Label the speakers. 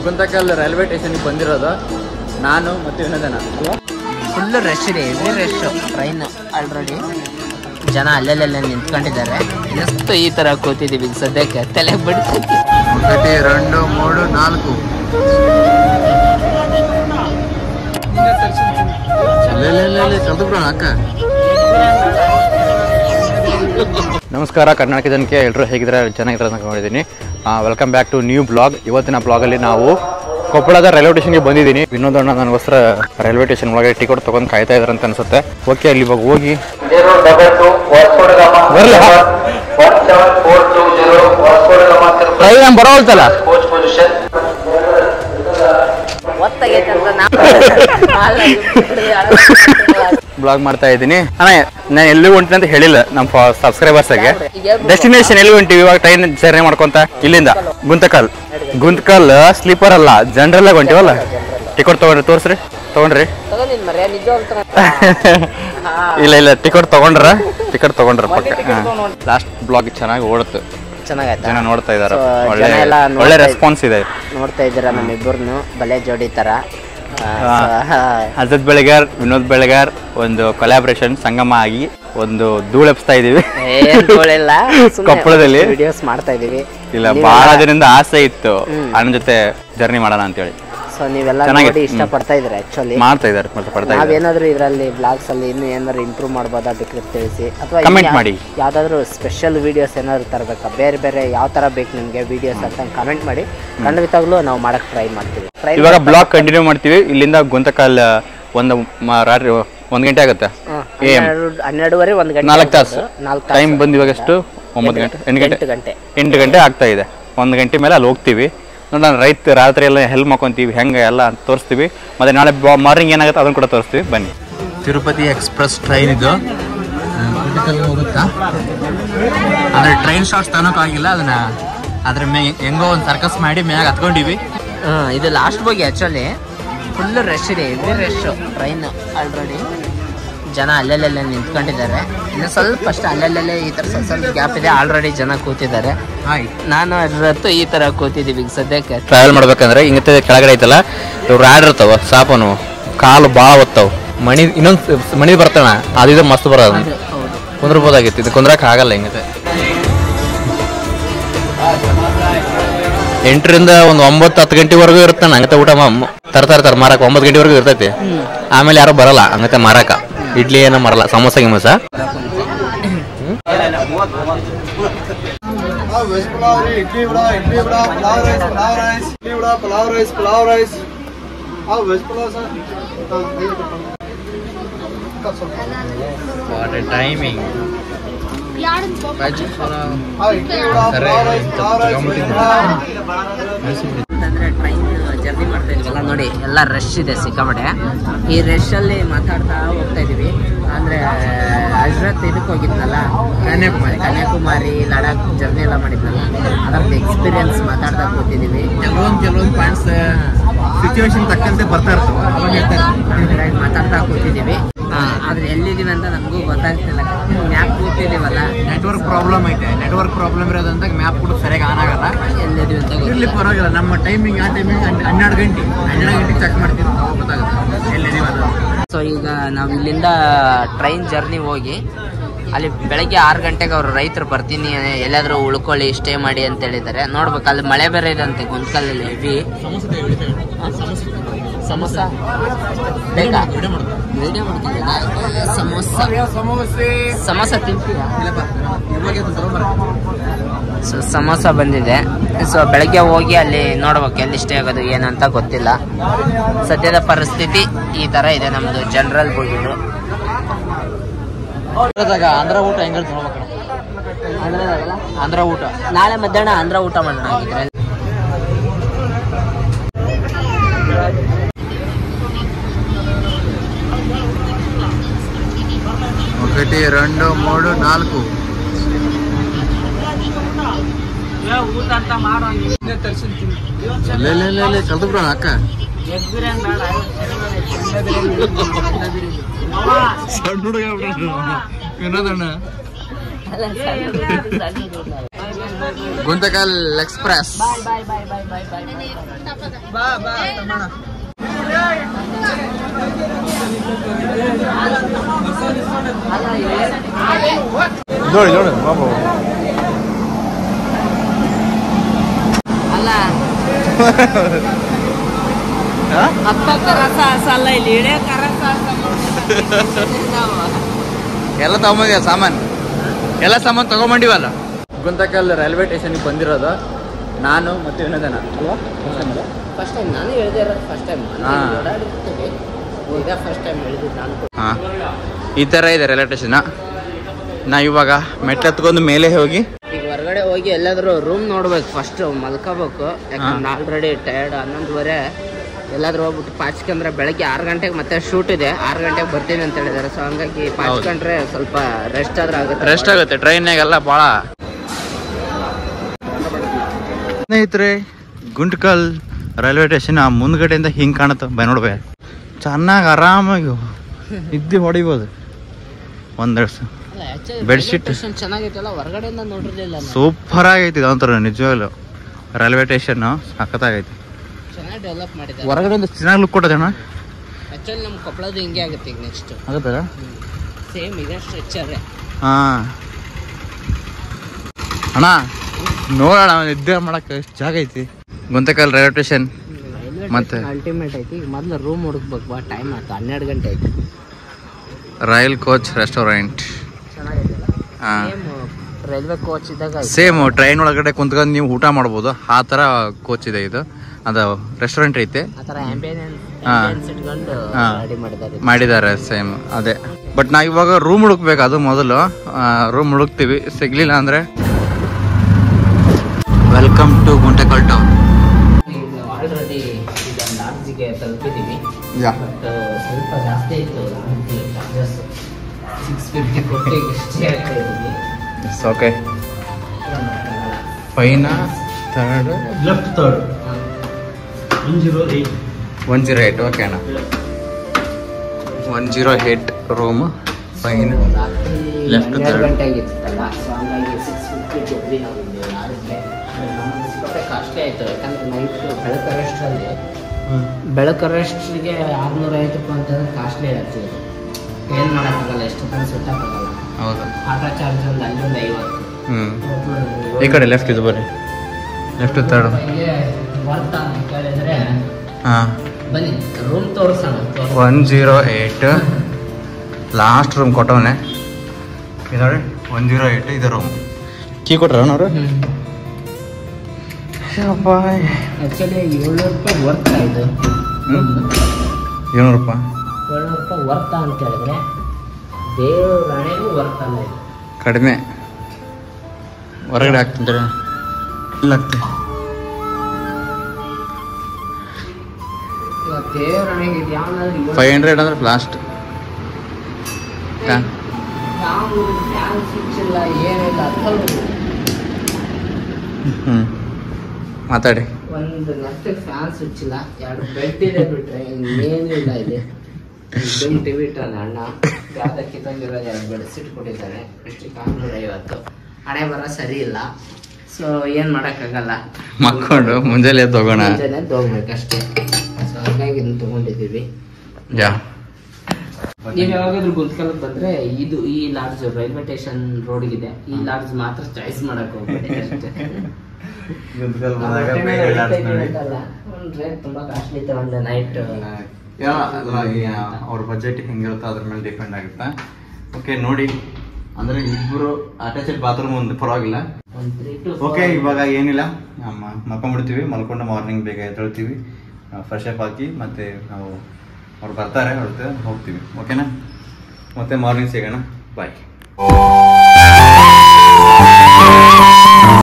Speaker 1: Guntakal railway ಸ್ಟೇಷನ್ಗೆ ಬಂದಿರೋದು ನಾನು ಮತ್ತು ವಿನೋದನ
Speaker 2: ಫುಲ್ಲು ರಶ್ ಇದೆ ಹೆವಿ ರಶ್ ಟ್ರೈನ್ ಆಲ್ರೆಡಿ ಜನ ಅಲ್ಲೆಲ್ಲೆಲ್ಲ ನಿಂತ್ಕೊಂಡಿದ್ದಾರೆ ಇನ್ನಷ್ಟು ಈ ತರ ಕೂತಿದೀವಿ ಈಗ ಸದ್ಯಕ್ಕೆ ತಲೆ ಬಿಡ್ತೈತಿ
Speaker 1: ఒకటి రెండు మూడు నాలుగు ಕಲ್ತು ಅಕ್ಕ ನಮಸ್ಕಾರ ಕರ್ನಾಟಕ ಜನಕ್ಕೆ ಎಲ್ಲರೂ ಹೇಗಿದ್ರೆ ಚೆನ್ನಾಗಿದ್ದಾರೆ ಅಂತ ಅನ್ಕೊಂಡಿದ್ದೀನಿ welcome back to new blog ಇವತ್ತಿನ ಬ್ಲಾಗಲ್ಲಿ ನಾವು ಕೊಪ್ಪಳದ ರೈಲ್ವೆ ಸ್ಟೇಷನ್ಗೆ ಬಂದಿದ್ದೀನಿ ವಿನೋದಣ್ಣ ನನಗೋಸ್ಕರ ರೈಲ್ವೆ ಸ್ಟೇಷನ್ ಒಳಗೆ ಟಿಕೆಟ್ ತೊಗೊಂಡು ಕಾಯ್ತಾ ಇದ್ದಾರೆ ಅಂತ ಅನ್ಸುತ್ತೆ ಓಕೆ ಅಲ್ಲಿ ಇವಾಗ ಹೋಗಿ ಬರಲಿ ಟ್ರೈನ್ ಬರೋಲ್ತಲ್ಲ
Speaker 2: ಒತ್ತಾಗೈತೆ ಅಂತ
Speaker 1: ಬ್ಲಾಗ್ ಮಾಡ್ತಾ ಇದ್ದೀನಿ ಅಣ್ಣ ನಾನು ಎಲ್ಲಿ ಹೊಂಟಿನಿ ಅಂತ ಹೇಳಿಲ್ಲ ನಮ್ಮ ಸಬ್ಸ್ಕ್ರೈಬರ್ಸ್ಗೆ ಡೆಸ್ಟಿನೇಷನ್ ಎಲ್ಲಿ ಹೊಂಟಿವಿ ಇವಾಗ ಟ್ರೈನ್ ಜರ್ನಿ ಮಾಡ್ಕೊಂತ ಇಲ್ಲಿಂದ ಗುಂತಕಲ್ ಗುಂತಕಲ್ ಸ್ಲೀಪರ್ ಅಲ್ಲ ಜನರಲ್ ಆಗಿ ಹೊಂಟಿವಲ್ಲ ಟಿಕೆಟ್ ತಗೊಂಡ್ರಿ ತೋರಿಸ್ರಿ ತಗೊಂಡ್ರಿ
Speaker 2: ತಗೊಂಡಿನ್ ಮರ್ಯ ನಿಜ
Speaker 1: ಇಲ್ಲ ಇಲ್ಲ ಟಿಕೆಟ್ ತಗೊಂಡ್ರ ಟಿಕೆಟ್ ತಗೊಂಡ್ರ ಪಕ್ಕ ಲಾಸ್ಟ್ ಬ್ಲಾಗ್ ಚೆನ್ನಾಗಿ ಓಡುತ್ತೆ
Speaker 2: ಚೆನ್ನಾಗಾಯ್ತಾ
Speaker 1: ಜನ ನೋಡ್ತಾ ಇದಾರೆ
Speaker 2: So,
Speaker 1: ಒಳ್ಳೆ
Speaker 2: ಜನ ಎಲ್ಲ ನೋಡ್ತಾ
Speaker 1: ಒಳ್ಳೆ
Speaker 2: ಇದ್-
Speaker 1: ರೆಸ್ಪಾನ್ಸ್ ಇದೆ
Speaker 2: ನೋಡ್ತಾ ಇದ್ದೀರಾ ನಮ್ಮಿಬ್ಬರನ್ನು ಬಲೆ ಜೋಡಿ ತರ ಆ,
Speaker 1: ಹಾ.
Speaker 2: so,
Speaker 1: ಅಜತ್ ಬೆಳಗಾರ್ ವಿನೋದ್ ಬೆಳಗಾರ್ ಒಂದು ಕೊಲಾಬ್ರೇಷನ್ ಸಂಗಮ ಆಗಿ ಒಂದು ಧೂಳೆಪ್ಸ್ತಾ ಇದೀವಿ
Speaker 2: ಏನ್ ಗೋಳಿಲ್ಲ
Speaker 1: ಕೊಪ್ಪಳದಲ್ಲಿ?
Speaker 2: ವಿಡಿಯೋಸ್ ಮಾಡ್ತಾ ಇದೀವಿ
Speaker 1: ಇಲ್ಲ
Speaker 2: ನೀವೆಲ್ಲ-
Speaker 1: ಬಹಳ ದಿನದಿಂದ ಆಸೆ ಇತ್ತು
Speaker 2: ಹ್ಮ್.
Speaker 1: ಅಣ್ಣ ಜೊತೆ ಜರ್ನಿ ಮಾಡೋಣ ಅಂತೇಳಿ
Speaker 2: ಸೊ ನೀವೆಲ್ಲ
Speaker 1: ಚೆನ್ನಾಗಿದೆ.
Speaker 2: ನೋಡಿ ಇಷ್ಟ ಪಡ್ತಾ ಇದ್ದೀರಾ ಆಕ್ಚುಲಿ
Speaker 1: ಮಾಡ್ತಾ ಇದಾರೆ ಮತ್ತೆ ಪಡ್ತಾ ಇದ್ದಾರೆ
Speaker 2: ನಾವೇನಾದ್ರೂ ಇದರಲ್ಲಿ ಬ್ಲಾಗ್ಸ್ ಅಲ್ಲಿ ಇನ್ನೂ ಏನಾದ್ರು ಇಂಪ್ರೂವ್ ಮಾಡ್ಬೋದಾ ಬೇಕಾದ್ರೆ ತಿಳಿಸಿ ಅಥವಾ
Speaker 1: Comment ಮಾಡಿ.
Speaker 2: ಯಾವ್ದಾದ್ರು ಸ್ಪೆಷಲ್ ವಿಡಿಯೋಸ್ ಏನಾದ್ರು ತರಬೇಕಾ ಬೇರೆ ಬೇರೆ ಯಾವ ತರ ಬೇಕು ನಿಮ್ಗೆ ವಿಡಿಯೋಸ್ ಅಂತ ಕಮೆಂಟ್ ಮಾಡಿ ಖಂಡಿತವಾಗ್ಲೂ ನಾವು ಮಾಡಕ್ ಟ್ರೈ ಮಾಡ್ತೀವಿ Try
Speaker 1: ಇವಾಗ ಬ್ಲಾಗ್ ಕಂಟಿನ್ಯೂ ಮಾಡ್ತೀವಿ ಇಲ್ಲಿಂದ ಗುಂತಕಾಲ್ ಒಂದು ಮ- ರಾತ್ರಿ ಒಂದ್ ಗಂಟೆ ಆಗುತ್ತೆ
Speaker 2: ಹಾ,
Speaker 1: ಏಮ್.
Speaker 2: ಹನ್ನೆರಡು ಹನ್ನೆರಡುವರೆ ಒಂದು ಗಂಟೆ
Speaker 1: ನಾಲ್ಕು ತಾಸು
Speaker 2: ನಾಲ್ಕು
Speaker 1: ಟೈಮ್ ಬಂದು ಇವಾಗ ಎಷ್ಟು ಒಂಬತ್ತು ಗಂಟೆ ಎಂಟು ಗಂಟೆ
Speaker 2: ಎಂಟು ಗಂಟೆ
Speaker 1: ಎಂಟು ಗಂಟೆ ಆಗ್ತಾ ಇದೆ ಒಂದು ಗಂಟೆ ಮೇಲೆ ಅಲ್ಲಿ ಹೋಗ್ತೀವಿ ನೋಡೋಣ ರೈತ ರಾತ್ರಿ ಎಲ್ಲ ಹೆಲ್ಪ್ ಮಾಡ್ಕೊಂತೀವಿ ಹೆಂಗೆ ಎಲ್ಲ ಅಂತ ತೋರಿಸ್ತೀವಿ ಮತ್ತೆ ನಾಳೆ ಮಾರ್ನಿಂಗ್ ಏನಾಗುತ್ತೆ ಅದನ್ನು ಕೂಡ ತೋರಿಸ್ತೀವಿ ಬನ್ನಿ ತಿರುಪತಿ ಎಕ್ಸ್ಪ್ರೆಸ್ ಟ್ರೈನ್ ಇದು ಹೋಗುತ್ತಾ ಅಂದರೆ ಟ್ರೈನ್ ಶಾರ್ಟ್ಸ್ ತಗೋಕ್ಕಾಗಿಲ್ಲ ಅದನ್ನ ಅದ್ರ ಮೇ ಹೆಂಗೋ ಒಂದು ಸರ್ಕಸ್ ಮಾಡಿ ಮ್ಯಾಗ ಹತ್ಕೊಂಡಿವಿ
Speaker 2: ಹಾ, ಇದು ಲಾಸ್ಟ್ ಹೋಗಿ ಆಕ್ಚುಲಿ ಫುಲ್ ರಶ್ ಇದೆ ಹೆವಿ ರಶ್ ಟ್ರೈನ್ ಆಲ್ರೆಡಿ ಜನ ಅಲ್ಲೆಲ್ಲೆಲ್ಲ ನಿಂತ್ಕೊಂಡಿದ್ದಾರೆ ಇನ್ನು ಸ್ವಲ್ಪ ಅಷ್ಟೇ ಅಲ್ಲೆಲ್ಲೆಲ್ಲೇ ಈ ಥರ ಸ್ವಲ್ಪ ಸ್ವಲ್ಪ ಗ್ಯಾಪ್ ಇದೆ ಆಲ್ರೆಡಿ ಜನ ಕೂತಿದ್ದಾರೆ
Speaker 1: ಹಾಯ್
Speaker 2: ನಾನು ಅದ್ರತ್ತು ಈ ಥರ ಕೂತಿದ್ದೀವಿ ಈಗ ಸದ್ಯಕ್ಕೆ
Speaker 1: ಟ್ರಾವೆಲ್ ಮಾಡ್ಬೇಕಂದ್ರೆ ಹಿಂಗತ್ತೆ ಕೆಳಗಡೆ ಐತಲ್ಲ ಇವ್ರು ರಾಡ್ ಇರ್ತಾವ ಸಾಪನು ಕಾಲು ಭಾಳ ಒತ್ತಾವ ಮಣಿ ಇನ್ನೊಂದು ಮಣಿ ಬರ್ತಾನ ಅದಿದು ಮಸ್ತ್ ಬರೋದು
Speaker 2: ಹೌದು
Speaker 1: ಕುಂದ್ರಬೋದಾಗಿತ್ತು ಇದು ಕುಂದ್ರಕ್ ಆಗಲ್ಲ ಹಿಂಗತೆ ಎಂಟರಿಂದ ಒಂದು ಒಂಬತ್ತು ಹತ್ತು ಗಂಟೆವರೆಗೂ ಇರ್ತಾನೆ ಹಂಗತೆ ಊಟ ಮಾ- ತರ್ತಾ ಇರ್ತಾರೆ ಮಾರಕ ಒಂಬತ್ತು ಗಂಟೆವರೆಗೂ ಇರ್ತೈತಿ ಆಮೇಲೆ ಯಾರು ಬರಲ್ಲ ಹಂಗತೆ ಮಾರಕ ಇಡ್ಲಿ ಏನೋ ಮರಲ್ಲ ಸಮೋಸ ಗಿಮೋಸ
Speaker 3: वेज पुलाव रे idli vada idli vada pulao rice pulao rice idli vada pulao rice pulao rice हाँ वेज पुलाव सर हाँ, ये बताओ। का सर?
Speaker 1: ಟೈಮಿಂಗ್
Speaker 3: हाँ idli vada pulao rice pulao rice veg vada
Speaker 2: ಅಂತಂದ್ರೆ ಟ್ರೈನ್ ಜರ್ನಿ ಮಾಡ್ತಾ ಇದೀವಲ್ಲ ನೋಡಿ ಎಲ್ಲ ರಶ್ ಇದೆ ಸಿಕ್ಕಾಪಟ್ಟೆ ಈ ರಶ್ ಅಲ್ಲಿ ಮಾತಾಡ್ತಾ ಹೋಗ್ತಾ ಇದೀವಿ ಅಂದ್ರೆ ಹಜ್ರತ್ ಇದಕ್ಕೆ ಹೋಗಿದ್ನಲ್ಲ ಕನ್ಯಾಕುಮಾರಿ ಕನ್ಯಾಕುಮಾರಿ ಲಡಾಖ್ ಜರ್ನಿ ಎಲ್ಲ ಮಾಡಿದ್ನಲ್ಲ ಅದರದ್ದು ಎಕ್ಸ್ಪೀರಿಯನ್ಸ್ ಮಾತಾಡ್ತಾ ಕೂತಿದೀವಿ
Speaker 1: ಕೆಲವೊಂದು ಕೆಲವೊಂದು ಪಾಯಿಂಟ್ಸ್ ಸಿಚುವೇಶನ್ ತಕ್ಕಂತೆ ಬರ್ತಾ ಇರ್ತಾವ ಅವಾಗ ಹೇಳ್ತಾರೆ
Speaker 2: ಅಂದ್ರೆ ಮಾತಾಡ್ತಾ ಕೂತಿದೀವಿ ಆ, ಆದ್ರೆ ಎಲ್ಲಿದೀವಿ ಅಂತ ನಮಗೂ ಗೊತ್ತಾಗ್ತಿಲ್ಲ ಮ್ಯಾಪ್ ಕೂತಿದೀವಲ್ಲ
Speaker 1: ನೆಟ್ವರ್ಕ್ ಪ್ರಾಬ್ಲಮ್ ಐತೆ ನೆಟ್ವರ್ಕ್ ಪ್ರಾಬ್ಲಮ್ ಇರೋದಂತ ಮ್ಯಾಪ್ ಕೂಡ ಸರಿಯಾಗಿ ಆನ್ ಆಗಲ್ಲ
Speaker 2: ಎಲ್ಲಿದೀವಿ ಅಂತ
Speaker 1: ಇರ್ಲಿ
Speaker 2: ಗೊತ್ತಿಲ್ಲ.
Speaker 1: ಪರವಾಗಿಲ್ಲ ನಮ್ಮ ಟೈಮಿಂಗ್ ಆ ಟೈಮಿಂಗ್ ಹನ್ನೆರಡು ಗಂಟೆ ಹನ್ನೆರಡು ಗಂಟೆಗೆ ಚೆಕ್ ಮಾಡ್ತೀವಿ ಅವಾಗ ಗೊತ್ತಾಗುತ್ತೆ ಎಲ್ಲಿದೀವಲ್ಲ
Speaker 2: ಸೊ ಈಗ ನಾವು ಇಲ್ಲಿಂದ ಟ್ರೈನ್ ಜರ್ನಿ ಹೋಗಿ ಅಲ್ಲಿ ಬೆಳಗ್ಗೆ ಆರು ಗಂಟೆಗೆ ಅವರು ರೈತರು ಬರ್ತೀನಿ ಎಲ್ಲಾದರೂ ಉಳ್ಕೊಳ್ಳಿ ಸ್ಟೇ ಮಾಡಿ ಅಂತ ಹೇಳಿದ್ದಾರೆ ನೋಡ್ಬೇಕು ಅಲ್ಲಿ ಮಳೆ ಬೇರೆ ಇದೆ ಅಂತೆ ಗುಂತ್ಕಲ್ಲಲ್ಲಿ ಹೆವಿ ಸಮೋಸ ಬೇಕಾ ವಿಡಿಯೋ ಮಾಡ್ತಿದ್ದೀರಾ ಸಮೋಸ ಸಮೋಸ ತಿಂತೀರಾ ಸೊ ಸಮೋಸ ಬಂದಿದೆ ಸೊ ಬೆಳಗ್ಗೆ ಹೋಗಿ ಅಲ್ಲಿ ನೋಡ್ಬೇಕು ಎಲ್ಲಿ ಸ್ಟೇ ಆಗೋದು ಏನಂತ ಗೊತ್ತಿಲ್ಲ ಸದ್ಯದ ಪರಿಸ್ಥಿತಿ ಈ ತರ ಇದೆ ನಮ್ದು ಜನರಲ್ ಹೋಗಿದ್ದು
Speaker 1: ಆಂಧ್ರ ಊಟ ಹೆಂಗ್ ಆಂಧ್ರ ಊಟ
Speaker 2: ನಾಳೆ ಮಧ್ಯಾಹ್ನ ಆಂಧ್ರ ಊಟ ಮಾಡೋಣ ಹಾಗಿದ್ರೆ
Speaker 1: ఒకటి రెండు మూడు నాలుగు ಕಲ್ತು ಬಿಡೋಣ ಅಕ್ಕ ಸಣ್ಣ ಹುಡುಗ ವಿನೋದಣ್ಣ ಗುಂತಕಲ್ ಎಕ್ಸ್ಪ್ರೆಸ್
Speaker 2: ಬಾಯ್ ಬಾಯ್ ಬಾಯ್ ಬಾಯ್ ಬಾಯ್ ಬಾಯ್
Speaker 3: ಬಾ ಬಾ ತಮ್ಮಣ್ಣ
Speaker 2: ಅಲ್ಲ
Speaker 1: ನೋಡಿ ನೋಡಿ ಬಾಬು
Speaker 2: ಅಲ್ಲ ಹತ್ತಕ್ಕ ರಸ ಅಲ್ಲ ಇಲ್ಲಿ ಇಳಿಯಕ ರಸ ನಾವು
Speaker 1: ಎಲ್ಲ ತಗೊಂಬಂದಿವ ಸಾಮಾನು ಎಲ್ಲ ಸಾಮಾನು ತಗೊಂಬಂಡಿವಲ್ಲ ಗುಂತಕಲ್ ರೈಲ್ವೆ ಸ್ಟೇಷನ್ಗೆ ಬಂದಿರೋದು ನಾನು ಮತ್ತು ವಿನೋದನ ಅಲ್ವಾ
Speaker 2: ಫಸ್ಟ್ ಟೈಮ್ ನಾನು ಹೇಳಿದೆ ಇರೋದು ಫಸ್ಟ್ ಟೈಮ್
Speaker 1: ಹಾ.
Speaker 2: ಓಡಾಡಿರ್ತೀವಿ ಇದೇ ಫಸ್ಟ್ ಟೈಮ್ ಹೇಳಿದ್ದು ನಾನು ಕೂಡ.
Speaker 1: ಹಾಂ ಈ ಥರ ಇದೆ ರೈಲ್ವೆ ಸ್ಟೇಷನ್ ನಾ ಇವಾಗ ಮೆಟ್ಲೆತ್ಕೊಂಡು ಮೇಲೆ ಹೋಗಿ
Speaker 2: ಈಗ ಹೊರಗಡೆ ಹೋಗಿ ಎಲ್ಲಾದ್ರೂ ರೂಮ್ ನೋಡ್ಬೇಕು ಫಸ್ಟ್ ಮಲ್ಕೋಬೇಕು ಯಾಕಂದ್ರೆ ಆಲ್ರೆಡಿ ಟಯರ್ಡ್ ಹನ್ನೊಂದುವರೆ ಎಲ್ಲಾದ್ರೂ ಹೋಗ್ಬಿಟ್ಟು ಪಾಚ್ಕೊಂಡ್ರೆ ಬೆಳಗ್ಗೆ ಆರು ಗಂಟೆಗೆ ಮತ್ತೆ ಶೂಟ್ ಇದೆ ಆರು ಗಂಟೆಗೆ ಬರ್ತೀನಿ ಅಂತ ಹೇಳಿದಾರೆ ಸೊ ಹಂಗಾಗಿ ಪಾಚ್ಕೊಂಡ್ರೆ ಸ್ವಲ್ಪ ರೆಸ್ಟ್ ಆದ್ರೆ ಆಗುತ್ತೆ
Speaker 1: ರೆಸ್ಟ್ ಆಗುತ್ತೆ ಟ್ರೈನ್ನಾಗೆಲ್ಲ ಭಾಳ ಸ್ನೇಹಿತರೆ ಗುಂಟ್ಕಲ್ ರೈಲ್ವೆ ಸ್ಟೇಷನ್ ಆ ಮುಂದ್ಗಡೆಯಿಂದ ಹಿಂಗೆ ಕಾಣುತ್ತೆ ಬೈ ನೋಡ್ಬೇ ಚೆನ್ನಾಗಿ ಆರಾಮಾಗಿ ಇದ್ದು ಹೊಡಿಬೋದು ಒಂದೆರಡು ಸ Bedsheet.
Speaker 2: ಚೆನ್ನಾಗೈತಲ್ಲ ಹೊರಗಡೆಯಿಂದ ನೋಡಿರ್ಲಿಲ್ಲ ನಾನು.
Speaker 1: ಸೂಪರ್ ಆಗೈತಿ ಒಂಥರ ನಿಜವಾಗ್ಲು ರೈಲ್ವೆ ಸ್ಟೇಷನ್ ಸಖತ್ತಾಗೈತಿ
Speaker 2: ಚೆನ್ನಾಗಿ ಡೆವಲಪ್ ಮಾಡಿದ್ದಾರೆ
Speaker 1: ಹೊರಗಡೆಯಿಂದ ಚೆನ್ನಾಗಿ ಲುಕ್ ಕೊಟ್ಟದಣ್ಣ
Speaker 2: ಆಕ್ಚುಲಿ ನಮ್ಮ ಕೊಪ್ಪಳದ ಹಿಂಗೆ ಆಗುತ್ತೆ ಈಗ ನೆಕ್ಸ್ಟ್
Speaker 1: ಆಗುತ್ತಲ್ಲ
Speaker 2: ಸೇಮ್ ಇದೆ ಸ್ಟ್ರೆಚರೇ
Speaker 1: ಹಾಂ ಅಣ್ಣ ನೋಡೋಣ ನಿದ್ದೆ ಮಾಡಕ್ಕೆ ಎಷ್ಟು ಜಾಗ ಐತಿ ಗುಂತಕಲ್ ರೈಲ್ವೆ ಸ್ಟೇಷನ್ ಮತ್ತೆ?
Speaker 2: ಅಲ್ಟಿಮೇಟ್ ಐತಿ ಈಗ ಮೊದ್ಲು ರೂಮ್ ಹುಡುಕ್ಬೇಕು ಬಾ ಟೈಮ್ ಆಯ್ತು ಹನ್ನೆರಡು ಗಂಟೆ ಆಯ್ತು
Speaker 1: ರಾಯಲ್ ಕೋಚ್ ರೆಸ್ಟೋರೆಂಟ್
Speaker 2: ಚೆನ್ನಾಗೈತಲ್ಲ
Speaker 1: ಹಾಂ
Speaker 2: ಸೇಮ್ ರೈಲ್ವೆ ಕೋಚ್ ಇದ್ದಾಗ ಐತಿ.
Speaker 1: ಸೇಮ್ ಟ್ರೈನ್ ಒಳಗಡೆ ಕುಂತ್ಕೊಂಡು ನೀವು ಊಟ ಮಾಡ್ಬೋದು ಆ ಥರ ಕೋಚ್ ಇದೆ ಇದು ಅದು ರೆಸ್ಟೋರೆಂಟ್ ಐತೆ
Speaker 2: ಆ ಥರ ಆಂಬಿಯನ್ಸ್
Speaker 1: ಹಾ.
Speaker 2: ಇಟ್ಕೊಂಡು
Speaker 1: ಹಾ.
Speaker 2: ರೆಡಿ ಮಾಡಿದ್ದಾರೆ
Speaker 1: ಮಾಡಿದ್ದಾರೆ ಸೇಮ್ ಅದೇ ಬಟ್ ನಾ ಇವಾಗ ರೂಮ್ ಹುಡುಕ್ಬೇಕು ಅದು ಮೊದಲು ರೂಮ್ ಹುಡುಕ್ತೀವಿ ಸಿಗ್ಲಿಲ್ಲ ಅಂದ್ರೆ ವೆಲ್ಕಮ್ ಟು ಗುಂಟಕಲ್ ಟೌನ್
Speaker 2: ಈಗ ಆಲ್ರೆಡಿ ಈಗ ಲಾಡ್ಜಿಗೆ ತಲುಪಿದ್ದೀವಿ
Speaker 1: ಯಾ
Speaker 2: ಬಟ್ ಸ್ವಲ್ಪ ಜಾಸ್ತಿ ಇತ್ತು ಚಾರ್ಜಸ್ ಸಿಕ್ಸ್ ಫಿಫ್ಟಿ ಕೊಟ್ಟು ಸ್ಟೇ ಆಗ್ತಾ ಇದ್ದೀವಿ
Speaker 1: okay fine third
Speaker 3: left third one zero eight
Speaker 1: one zero eight okay ಅಣ್ಣ one zero eight room fine
Speaker 2: ರಾತ್ರಿ
Speaker 1: Left
Speaker 2: ಹನ್ನೆರಡು
Speaker 1: third.
Speaker 2: ಗಂಟೆಗೆ ಇತ್ತಲ್ಲ ಸೊ ಹಂಗಾಗಿ ಸಿಕ್ಸ್ ಫಿಫ್ಟಿ ಕೊಟ್ವಿ ನಾವು ಇಲ್ಲಿ ಲಾಡ್ಜ್ಗೆ ನಮ್ಗೆ ಸಿಕ್ಕಾಪಟ್ಟೆ ಕಾಸ್ಟ್ಲಿ ಆಯಿತು ಯಾಕಂದ್ರೆ ನೈಟ್ ಬೆಳಕು ರೆಸ್ಟಲ್ಲಿ ಬೆಳಕು ರೆಸ್ಟ್ಗೆ ಆರುನೂರ ಐವತ್ತು ರೂಪಾಯಿ ಅಂತಂದ್ರೆ ಕಾಸ್ಟ್ಲಿ ಆಗ್ತದೆ ಏನು ಮಾಡೋಕ್ಕಾಗಲ್ಲ ಎಷ್ಟು ತನಕ ಸುತ್ತಾಗಲ್ಲ
Speaker 1: ಹೌದು
Speaker 2: ಆಟೋ ಚಾರ್ಜ್ ಒಂದು ಅಲ್ಲಿಂದ ಐವತ್ತು
Speaker 1: ಹ್ಞೂ ಈ ಕಡೆ ಲೆಫ್ಟ್ ಇದು ಬರ್ರಿ ಲೆಫ್ಟ್ ತರ್ಡ್
Speaker 2: ವರ್ತ ಅಂತ ಕೇಳಿದ್ರೆ
Speaker 1: ಹಾಂ
Speaker 2: ಬನ್ನಿ ರೂಮ್ ತೋರಿಸೋಣ ತೋರ್ಸೋಣ.
Speaker 1: One zero eight last room ಕೊಟ್ಟವನೆ ಇದಾವೆ ಒನ್ ಜೀರೋ ಏಯ್ಟ್ ಇದು ರೂಮ್ ಕೀ ಕೊಟ್ರ ಅವರು
Speaker 2: ಆಕ್ಚುಲಿ ಏಳ್ನೂರು ರೂಪಾಯಿ ವರ್ತ ಇದು
Speaker 1: ಏಳ್ನೂರು ರೂಪಾಯಿ
Speaker 2: ಏಳ್ನೂರು ರೂಪಾಯಿ ವರ್ತ ಅಂತ ಹೇಳಿದ್ರೆ ದೇವ್ರ ರಾಣೆಗೂ ವರ್ತ ಅಲ್ಲ ಇದು
Speaker 1: ಕಡಿಮೆ ಹೊರಗಡೆ ಹಾಕ್ತಿದ್ರೆ ಇಲ್ಲ ಹಾಕ್ತಿ
Speaker 2: ಇವಾಗ ದೇವ್ರ ರಾಣೆಗೆ ಇದು ಯಾವನಾದ್ರೂ
Speaker 1: ಫೈವ್ ಹಂಡ್ರೆಡ್ ಅಂದ್ರೆ ಲಾಸ್ಟ್
Speaker 2: ಯಾವ ಫ್ಯಾನ್ ಸ್ವಿಚ್ ಇಲ್ಲ ಏನಿಲ್ಲ ಅದ್ರಲ್ಲಿ
Speaker 1: ಹ್ಞೂ ಮಾತಾಡಿ
Speaker 2: ಒಂದು ನೆಕ್ಸ್ಟ್ ಫ್ಯಾನ್ ಸ್ವಿಚ್ ಇಲ್ಲ ಎರಡು ಬೆಡ್ ಇದೆ ಬಿಟ್ರೆ ಇನ್ನೇನು ಇಲ್ಲ ಇಲ್ಲಿ ಬೆಡ್ ಟಿವಿ ಇಟ್ಟಾನೆ ಅಣ್ಣ ಯಾವ್ದ ಕಿತ್ತಂಗಿರೋದು ಎರಡು ಬೆಡ್ ಸೀಟ್ ಕೊಟ್ಟಿದ್ದಾನೆ ಇಷ್ಟಕ್ಕೆ ಆರ್ನೂರ ಐವತ್ತು ಹಣೆ ಬರ ಸರಿ ಇಲ್ಲ ಸೊ ಏನು ಮಾಡೋಕ್ಕಾಗಲ್ಲ
Speaker 1: ಮಕ್ಕೊಂಡು ಮುಂಜಾನೆ ಎದ್ದು ಹೋಗೋಣ
Speaker 2: ಮುಂಜಾನೆ ಹೋಗ್ಬೇಕಷ್ಟೇ ಸೊ ಹಾಗಾಗಿ ಇದನ್ನ ತಗೊಂಡಿದ್ದೀವಿ
Speaker 1: ಯಾ
Speaker 2: ನೀವು ಯಾವಾಗಾದ್ರೂ ಗುಂತ್ಕಲ್ಗೆ ಬಂದ್ರೆ ಇದು ಈ ಲಾಡ್ಜ್ ರೈಲ್ವೆ ಸ್ಟೇಷನ್ ರೋಡ್ಗಿದೆ ಈ ಲಾಡ್ಜ್ ಮಾತ್ರ ಚಾಯ್ಸ್ ಮಾಡಕ್ ಹೋಗ್ಬೇಡಿ ಅಷ್ಟೇ ಒಂದು ರೇಟ್ ತುಂಬಾ ಕಾಸ್ಟ್ಲಿ ಇತ್ತು ಒಂದು ನೈಟ್
Speaker 1: ಅವ್ರ ಬಜೆಟ್ ಹೆಂಗಿರುತ್ತೋ ಅದ್ರ ಮೇಲೆ ಡಿಪೆಂಡ್ ಆಗುತ್ತೆ ಓಕೆ ನೋಡಿ ಅಂದ್ರೆ ಇಬ್ಬರು ಅಟ್ಯಾಚೆಡ್ ಬಾತ್ರೂಮ್ ಒಂದು ಪರವಾಗಿಲ್ಲ
Speaker 2: ಒಂದು ತ್ರೀ ಟು
Speaker 1: ಓಕೆ ಇವಾಗ ಏನಿಲ್ಲ ನಮ್ಮ ಮಲ್ಕೊಂಡ್ಬಿಡ್ತೀವಿ ಮಲ್ಕೊಂಡು ಮಾರ್ನಿಂಗ್ ಬೇಗ ಎದ್ದೇಳ್ತೀವಿ ಫ್ರೆಶ್ ಅಪ್ ಹಾಕಿ ಮತ್ತೆ ನಾವು ಅವ್ರು ಬರ್ತಾರೆ ಹೊರತು ಹೋಗ್ತೀವಿ ಓಕೆನಾ ಮತ್ತೆ ಮಾರ್ನಿಂಗ್ ಸಿಗೋಣ ಬಾಯ್